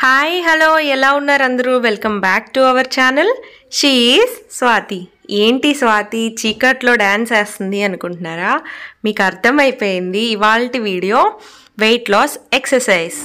hi hello ఎలా ఉన్నారు అందరూ welcome back to our channel she is Swathi ఏంటి స్వాతి చీకట్లో డ్యాన్స్ వేస్తుంది అనుకుంటున్నారా మీకు అర్థమైపోయింది ఇవాళ వీడియో వెయిట్ లాస్ ఎక్సర్సైజ్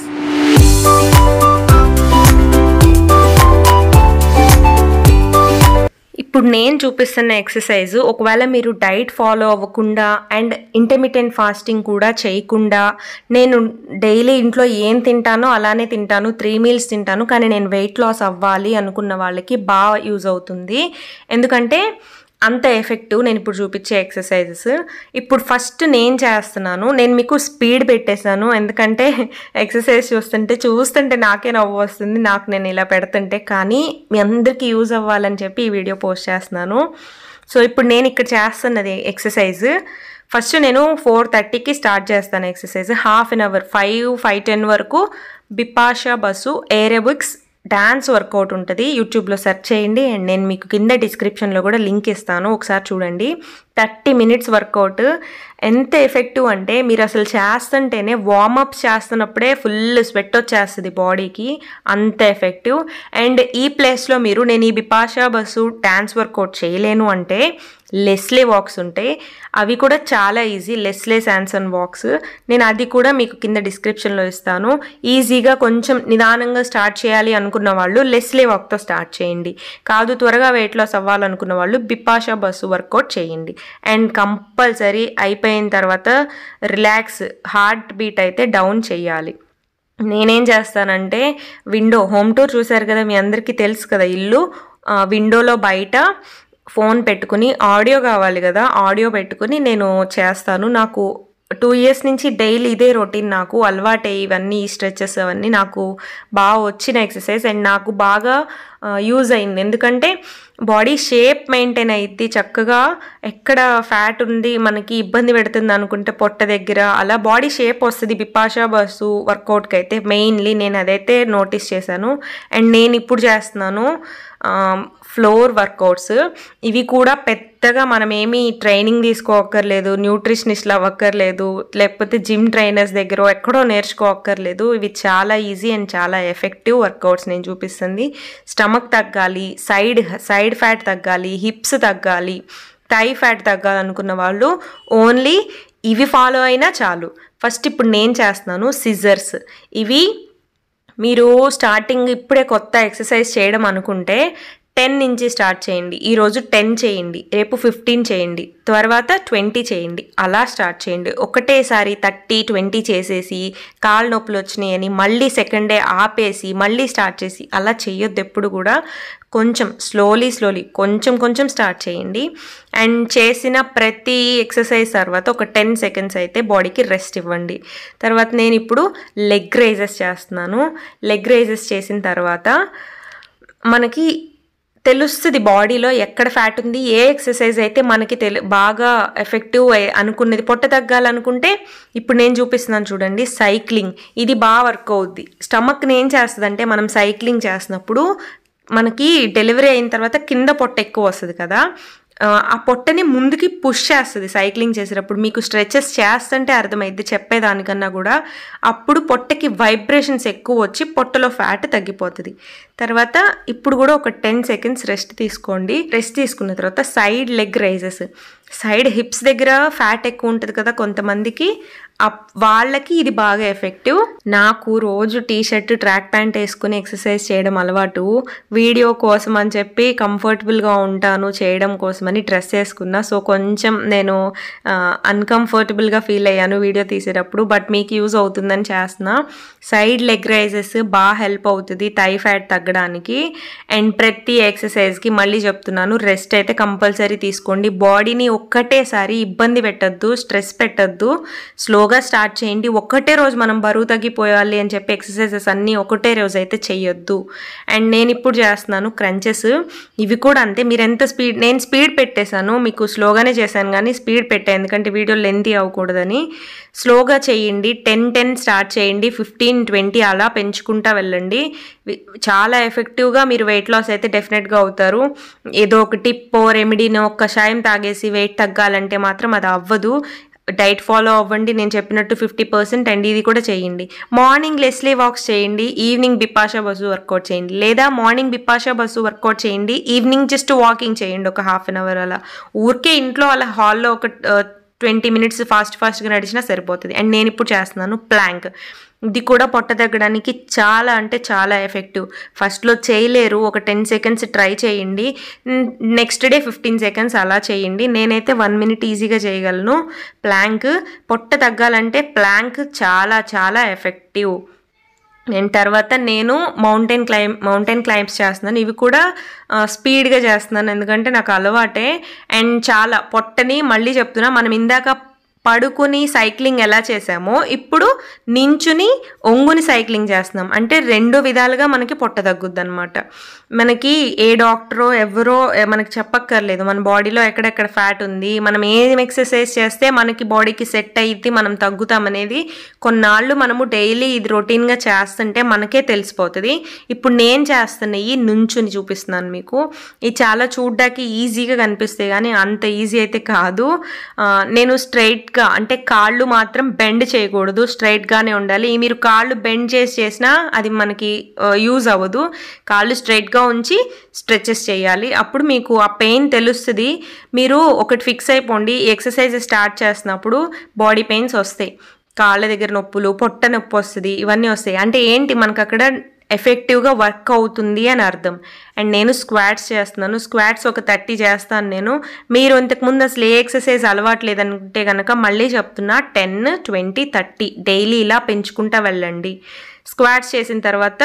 ఇప్పుడు నేను చూపిస్తున్న ఎక్సర్సైజ్ ఒకవేళ మీరు డైట్ ఫాలో అవ్వకుండా అండ్ ఇంటర్మీడియట్ ఫాస్టింగ్ కూడా చేయకుండా నేను డైలీ ఇంట్లో ఏం తింటానో అలానే తింటాను త్రీ మీల్స్ తింటాను కానీ నేను వెయిట్ లాస్ అవ్వాలి అనుకున్న వాళ్ళకి బాగా యూజ్ అవుతుంది ఎందుకంటే అంత ఎఫెక్టివ్ నేను ఇప్పుడు చూపించే ఎక్సర్సైజెస్ ఇప్పుడు ఫస్ట్ నేను చేస్తున్నాను నేను మీకు స్పీడ్ పెట్టేశాను ఎందుకంటే ఎక్సర్సైజ్ చూస్తుంటే చూస్తుంటే నాకే నవ్వు వస్తుంది నాకు నేను ఇలా పెడుతుంటే కానీ మీ అందరికీ యూజ్ అవ్వాలని చెప్పి ఈ వీడియో పోస్ట్ చేస్తున్నాను సో ఇప్పుడు నేను ఇక్కడ చేస్తున్నది ఎక్సర్సైజ్ ఫస్ట్ నేను ఫోర్ థర్టీకి స్టార్ట్ చేస్తాను exercise half an hour five five ten వరకు Bipasha Basu aerobics dance workout ఉంటుంది యూట్యూబ్లో సెర్చ్ చేయండి అండ్ నేను మీకు కింద డిస్క్రిప్షన్లో కూడా లింక్ ఇస్తాను ఒకసారి చూడండి థర్టీ మినిట్స్ వర్కౌట్ ఎంత ఎఫెక్టివ్ అంటే మీరు అసలు చేస్తుంటేనే వార్మప్స్ చేస్తున్నప్పుడే ఫుల్ స్వెట్ వచ్చేస్తుంది బాడీకి అంత ఎఫెక్టివ్ అండ్ ఈ ప్లేస్లో మీరు నేను ఈ బిపాషా బస్సు డ్యాన్స్ వర్కౌట్ చేయలేను అంటే లెస్లే వాక్స్ ఉంటాయి అవి కూడా చాలా ఈజీ లెస్లే శాన్సన్ వాక్స్ నేను అది కూడా మీకు కింద డిస్క్రిప్షన్లో ఇస్తాను ఈజీగా కొంచెం నిదానంగా స్టార్ట్ చేయాలి అనుకున్న వాళ్ళు లెస్లే వాక్తో స్టార్ట్ చేయండి కాదు త్వరగా వెయిట్ లాస్ అవ్వాలనుకున్న వాళ్ళు బిపాషా బస్సు వర్కౌట్ చేయండి అండ్ కంపల్సరీ అయిపోయిన తర్వాత రిలాక్స్ హార్ట్ బీట్ అయితే డౌన్ చేయాలి నేనేం చేస్తానంటే విండో హోమ్ టూర్ చూశారు కదా మీ అందరికీ తెలుసు కదా ఇల్లు విండోలో బయట ఫోన్ పెట్టుకుని ఆడియో కావాలి కదా ఆడియో పెట్టుకుని నేను చేస్తాను నాకు టూ ఇయర్స్ నుంచి డైలీ ఇదే రొటీన్ నాకు అలవాటే ఇవన్నీ స్ట్రెచెస్ అవన్నీ నాకు బాగా వచ్చిన ఎక్సర్సైజ్ అండ్ నాకు బాగా యూజ్ అయింది ఎందుకంటే బాడీ షేప్ మెయింటైన్ అయ్యిద్ది చక్కగా ఎక్కడ ఫ్యాట్ ఉంది మనకి ఇబ్బంది పెడుతుంది అనుకుంటే పొట్ట దగ్గర అలా బాడీ షేప్ వస్తుంది బిపాషా బస్సు వర్కౌట్కి అయితే మెయిన్లీ నేను అదైతే నోటీస్ చేశాను అండ్ నేను ఇప్పుడు చేస్తున్నాను ఫ్లోర్ వర్కౌట్స్ ఇవి కూడా పెద్దగా మనం ఏమీ ట్రైనింగ్ తీసుకోవక్కర్లేదు న్యూట్రిషనిస్ట్లు అవ్వక్కర్లేదు లేకపోతే జిమ్ ట్రైనర్స్ దగ్గర ఎక్కడో నేర్చుకోవక్కర్లేదు ఇవి చాలా ఈజీ అండ్ చాలా ఎఫెక్టివ్ వర్కౌట్స్ నేను చూపిస్తుంది స్టమక్ తగ్గాలి సైడ్ సైడ్ ఫ్యాట్ తగ్గాలి హిప్స్ తగ్గాలి థై ఫ్యాట్ తగ్గాలనుకున్న వాళ్ళు ఓన్లీ ఇవి ఫాలో అయినా చాలు ఫస్ట్ ఇప్పుడు నేను చేస్తున్నాను సిజర్స్ ఇవి మీరు స్టార్టింగ్ ఇప్పుడే కొత్త ఎక్సర్సైజ్ చేయడం అనుకుంటే టెన్ నుంచి స్టార్ట్ చేయండి ఈరోజు టెన్ చేయండి రేపు ఫిఫ్టీన్ చేయండి తర్వాత ట్వంటీ చేయండి అలా స్టార్ట్ చేయండి ఒకటేసారి థర్టీ ట్వంటీ చేసేసి కాలు నొప్పులు వచ్చినాయి అని మళ్ళీ సెకండ్ డే ఆపేసి మళ్ళీ స్టార్ట్ చేసి అలా చేయొద్దు ఎప్పుడు కూడా కొంచెం స్లోలీ స్లోలీ కొంచెం కొంచెం స్టార్ట్ చేయండి అండ్ చేసిన ప్రతి ఎక్సర్సైజ్ తర్వాత ఒక టెన్ సెకండ్స్ అయితే బాడీకి రెస్ట్ ఇవ్వండి తర్వాత నేను ఇప్పుడు లెగ్ రైజెస్ చేస్తున్నాను లెగ్ రైజెస్ చేసిన తర్వాత మనకి తెలుస్తుంది బాడీలో ఎక్కడ ఫ్యాట్ ఉంది ఏ ఎక్సర్సైజ్ అయితే మనకి తెలి బాగా ఎఫెక్టివ్ అనుకున్నది పొట్ట తగ్గాలనుకుంటే ఇప్పుడు నేను చూపిస్తున్నాను చూడండి సైక్లింగ్ ఇది బాగా వర్క్ అవుద్ది స్టమక్ని ఏం చేస్తుందంటే మనం సైక్లింగ్ చేసినప్పుడు మనకి డెలివరీ అయిన తర్వాత కింద పొట్ట ఎక్కువ వస్తుంది కదా ఆ పొట్టని ముందుకి పుష్ చేస్తుంది సైక్లింగ్ చేసేటప్పుడు మీకు స్ట్రెచెస్ చేస్తుంటే అర్థమైద్ది చెప్పేదానికన్నా కూడా అప్పుడు పొట్టకి వైబ్రేషన్స్ ఎక్కువ వచ్చి పొట్టలో ఫ్యాట్ తగ్గిపోతుంది తర్వాత ఇప్పుడు కూడా ఒక టెన్ సెకండ్స్ రెస్ట్ తీసుకోండి రెస్ట్ తీసుకున్న తర్వాత side leg raises side hips దగ్గర ఫ్యాట్ ఎక్కువ ఉంటుంది కదా కొంతమందికి వాళ్ళకి ఇది బాగా ఎఫెక్టివ్ నాకు రోజు టీ షర్ట్ ట్రాక్ ప్యాంట్ వేసుకుని ఎక్సర్సైజ్ చేయడం అలవాటు వీడియో కోసం అని చెప్పి కంఫర్టబుల్గా ఉంటాను చేయడం కోసమని డ్రెస్ వేసుకున్నా సో కొంచెం నేను అన్కంఫర్టబుల్గా ఫీల్ అయ్యాను వీడియో తీసేటప్పుడు బట్ మీకు యూజ్ అవుతుందని చేస్తున్నా సైడ్ లెగ్ రైజెస్ బాగా హెల్ప్ అవుతుంది థై ఫ్యాట్ తగ్గడానికి అండ్ ప్రతి ఎక్సర్సైజ్కి మళ్ళీ చెప్తున్నాను రెస్ట్ అయితే కంపల్సరీ తీసుకోండి బాడీని ఒక్కటేసారి ఇబ్బంది పెట్టద్దు స్ట్రెస్ పెట్టద్దు స్లోగా స్టార్ట్ చేయండి ఒక్కటే రోజు మనం బరువు తగ్గిపోయాలి అని చెప్పి ఎక్సర్సైజెస్ అన్నీ ఒకటే రోజు అయితే చెయ్యొద్దు అండ్ నేను ఇప్పుడు చేస్తున్నాను క్రంచెస్ ఇవి కూడా అంతే మీరు ఎంత స్పీడ్ నేను స్పీడ్ పెట్టేశాను మీకు స్లోగానే చేశాను కానీ స్పీడ్ పెట్టాను ఎందుకంటే వీడియో లెంతీ అవ్వకూడదని స్లోగా చేయండి టెన్ టెన్ స్టార్ట్ చేయండి ఫిఫ్టీన్ ట్వంటీ అలా పెంచుకుంటా వెళ్ళండి చాలా ఎఫెక్టివ్గా మీరు వెయిట్ లాస్ అయితే డెఫినెట్గా అవుతారు ఏదో ఒక టిప్పో రెమెడీనో ఒక్క షాయం తాగేసి వెయిట్ తగ్గాలంటే మాత్రం అది అవ్వదు డైట్ ఫాలో అవ్వండి నేను చెప్పినట్టు ఫిఫ్టీ పర్సెంట్ అండ్ ఇది కూడా చేయండి మార్నింగ్ లెస్లీ వాక్స్ చేయండి ఈవినింగ్ బిపాషా బస్సు వర్కౌట్ చేయండి లేదా మార్నింగ్ బిపాషా బస్సు వర్కౌట్ చేయండి ఈవినింగ్ జస్ట్ వాకింగ్ చేయండి ఒక హాఫ్ అన్ అవర్ అలా ఊరికే ఇంట్లో అలా హాల్లో ఒక ట్వంటీ మినిట్స్ ఫాస్ట్ ఫాస్ట్గా నడిచినా సరిపోతుంది అండ్ నేను ఇప్పుడు చేస్తున్నాను ప్లాంక్ ఇది కూడా పొట్ట తగ్గడానికి చాలా అంటే చాలా ఎఫెక్టివ్ ఫస్ట్లో చేయలేరు ఒక టెన్ సెకండ్స్ ట్రై చేయండి నెక్స్ట్ డే ఫిఫ్టీన్ సెకండ్స్ అలా చేయండి నేనైతే వన్ మినిట్ ఈజీగా చేయగలను ప్లాంక్ పొట్ట తగ్గాలంటే ప్లాంక్ చాలా చాలా ఎఫెక్టివ్ నేను తర్వాత నేను మౌంటైన్ క్లైమ్ మౌంటైన్ క్లైంబ్స్ చేస్తున్నాను ఇవి కూడా స్పీడ్గా చేస్తున్నాను ఎందుకంటే నాకు అలవాటే అండ్ చాలా పొట్టని మళ్ళీ చెప్తున్నా మనం ఇందాక పడుకుని సైక్లింగ్ ఎలా చేసామో ఇప్పుడు నించుని ఒంగుని సైక్లింగ్ చేస్తున్నాం అంటే రెండు విధాలుగా మనకి పొట్ట తగ్గుద్ది అనమాట మనకి ఏ డాక్టరో ఎవరో మనకి చెప్పక్కర్లేదు మన బాడీలో ఎక్కడెక్కడ ఫ్యాట్ ఉంది మనం ఏం ఎక్సర్సైజ్ చేస్తే మనకి బాడీకి సెట్ అయ్యి మనం తగ్గుతాం అనేది కొన్నాళ్ళు మనము డైలీ ఇది రొటీన్గా చేస్తుంటే మనకే తెలిసిపోతుంది ఇప్పుడు నేను చేస్తున్న ఈ నుంచుని చూపిస్తున్నాను మీకు ఇది చాలా చూడ్డానికి ఈజీగా కనిపిస్తాయి కానీ అంత ఈజీ అయితే కాదు నేను స్ట్రైట్గా అంటే కాళ్ళు మాత్రం బెండ్ చేయకూడదు స్ట్రైట్గానే ఉండాలి మీరు కాళ్ళు బెండ్ చేసి చేసినా అది మనకి యూజ్ అవ్వదు కాళ్ళు స్ట్రైట్గా ఉంచి స్ట్రెచెస్ చేయాలి అప్పుడు మీకు ఆ పెయిన్ తెలుస్తుంది మీరు ఒకటి ఫిక్స్ అయిపోండి ఎక్సర్సైజ్ స్టార్ట్ చేసినప్పుడు బాడీ పెయిన్స్ వస్తాయి కాళ్ళ దగ్గర నొప్పులు పొట్ట నొప్పి వస్తుంది ఇవన్నీ వస్తాయి అంటే ఏంటి మనకు అక్కడ ఎఫెక్టివ్గా వర్క్ అవుతుంది అని అర్థం అండ్ నేను స్క్వాట్స్ చేస్తున్నాను స్క్వాట్స్ ఒక థర్టీ చేస్తాను నేను మీరు ఇంతకుముందు అసలు ఏ ఎక్సర్సైజ్ అలవాట్లేదంటే కనుక మళ్ళీ చెప్తున్నా టెన్ ట్వంటీ థర్టీ డైలీ ఇలా పెంచుకుంటా వెళ్ళండి స్క్వాట్స్ చేసిన తర్వాత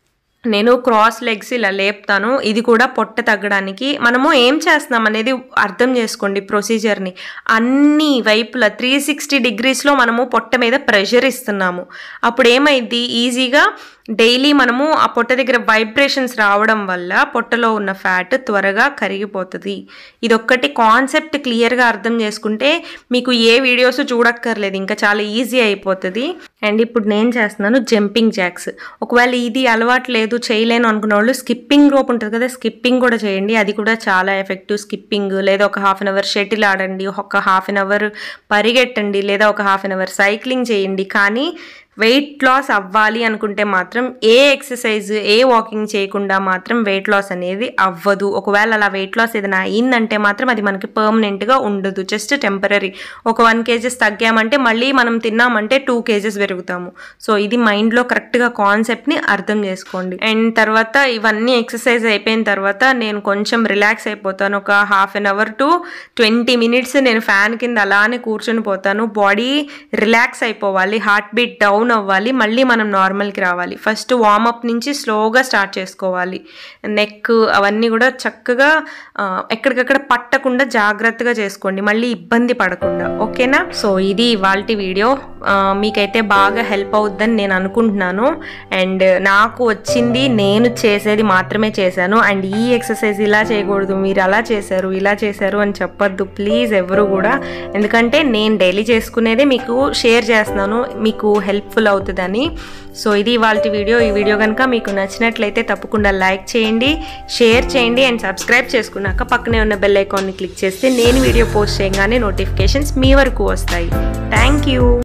నేను క్రాస్ లెగ్స్ ఇలా లేపుతాను ఇది కూడా పొట్ట తగ్గడానికి మనము ఏం చేస్తున్నాం అనేది అర్థం చేసుకోండి ప్రొసీజర్ని అన్ని వైపుల త్రీ సిక్స్టీ డిగ్రీస్లో మనము పొట్ట మీద ప్రెషర్ ఇస్తున్నాము అప్పుడు ఏమైంది ఈజీగా డైలీ మనము ఆ పొట్ట దగ్గర వైబ్రేషన్స్ రావడం వల్ల పొట్టలో ఉన్న ఫ్యాట్ త్వరగా కరిగిపోతుంది ఇదొక్కటి కాన్సెప్ట్ క్లియర్గా అర్థం చేసుకుంటే మీకు ఏ వీడియోస్ చూడక్కర్లేదు ఇంకా చాలా ఈజీ అయిపోతుంది అండ్ ఇప్పుడు నేను చేస్తున్నాను జంపింగ్ జాక్స్ ఒకవేళ ఇది అలవాటు లేదు చేయలేను అనుకున్న వాళ్ళు స్కిప్పింగ్ రోప్ ఉంటుంది కదా స్కిప్పింగ్ కూడా చేయండి అది కూడా చాలా ఎఫెక్టివ్ స్కిప్పింగ్ లేదా ఒక హాఫ్ అన్ అవర్ షటిల్ ఆడండి ఒక హాఫ్ అన్ అవర్ పరిగెట్టండి లేదా ఒక హాఫ్ అన్ అవర్ సైక్లింగ్ చేయండి కానీ వెయిట్ లాస్ అవ్వాలి అనుకుంటే మాత్రం ఏ ఎక్సర్సైజ్ ఏ వాకింగ్ చేయకుండా మాత్రం వెయిట్ లాస్ అనేది అవ్వదు ఒకవేళ అలా వెయిట్ లాస్ ఏదైనా అయిందంటే మాత్రం అది మనకి పర్మనెంట్గా ఉండదు జస్ట్ టెంపరీ ఒక వన్ కేజెస్ తగ్గామంటే మళ్ళీ మనం తిన్నామంటే టూ కేజెస్ పెరుగుతాము సో ఇది మైండ్లో కరెక్ట్గా కాన్సెప్ట్ని అర్థం చేసుకోండి అండ్ తర్వాత ఇవన్నీ ఎక్సర్సైజ్ అయిపోయిన తర్వాత నేను కొంచెం రిలాక్స్ అయిపోతాను ఒక half an hour to twenty minutes నేను ఫ్యాన్ కింద అలానే కూర్చొని పోతాను బాడీ రిలాక్స్ అయిపోవాలి హార్ట్ బీట్ డౌన్ డౌన్ అవ్వాలి మళ్ళీ మనం నార్మల్కి రావాలి ఫస్ట్ వార్మప్ నుంచి స్లోగా స్టార్ట్ చేసుకోవాలి నెక్ అవన్నీ కూడా చక్కగా ఎక్కడికక్కడ పట్టకుండా జాగ్రత్తగా చేసుకోండి మళ్ళీ ఇబ్బంది పడకుండా ఓకేనా సో ఇది ఇవాళ వీడియో మీకైతే బాగా హెల్ప్ అవుద్దని నేను అనుకుంటున్నాను అండ్ నాకు వచ్చింది నేను చేసేది మాత్రమే చేశాను అండ్ ఈ ఎక్సర్సైజ్ ఇలా చేయకూడదు మీరు అలా చేశారు ఇలా చేశారు అని చెప్పొద్దు ప్లీజ్ ఎవరు కూడా ఎందుకంటే నేను డైలీ చేసుకునేదే మీకు షేర్ చేస్తున్నాను మీకు హెల్ప్ఫుల్ అవుతుందని సో ఇది ఇవాళ వీడియో ఈ వీడియో కనుక మీకు నచ్చినట్లయితే తప్పకుండా లైక్ చేయండి షేర్ చేయండి అండ్ సబ్స్క్రైబ్ చేసుకున్నాక పక్కనే ఉన్న బెల్ ఐకాన్ని క్లిక్ చేస్తే నేను వీడియో పోస్ట్ చేయగానే నోటిఫికేషన్స్ మీ వరకు వస్తాయి థ్యాంక్ యూ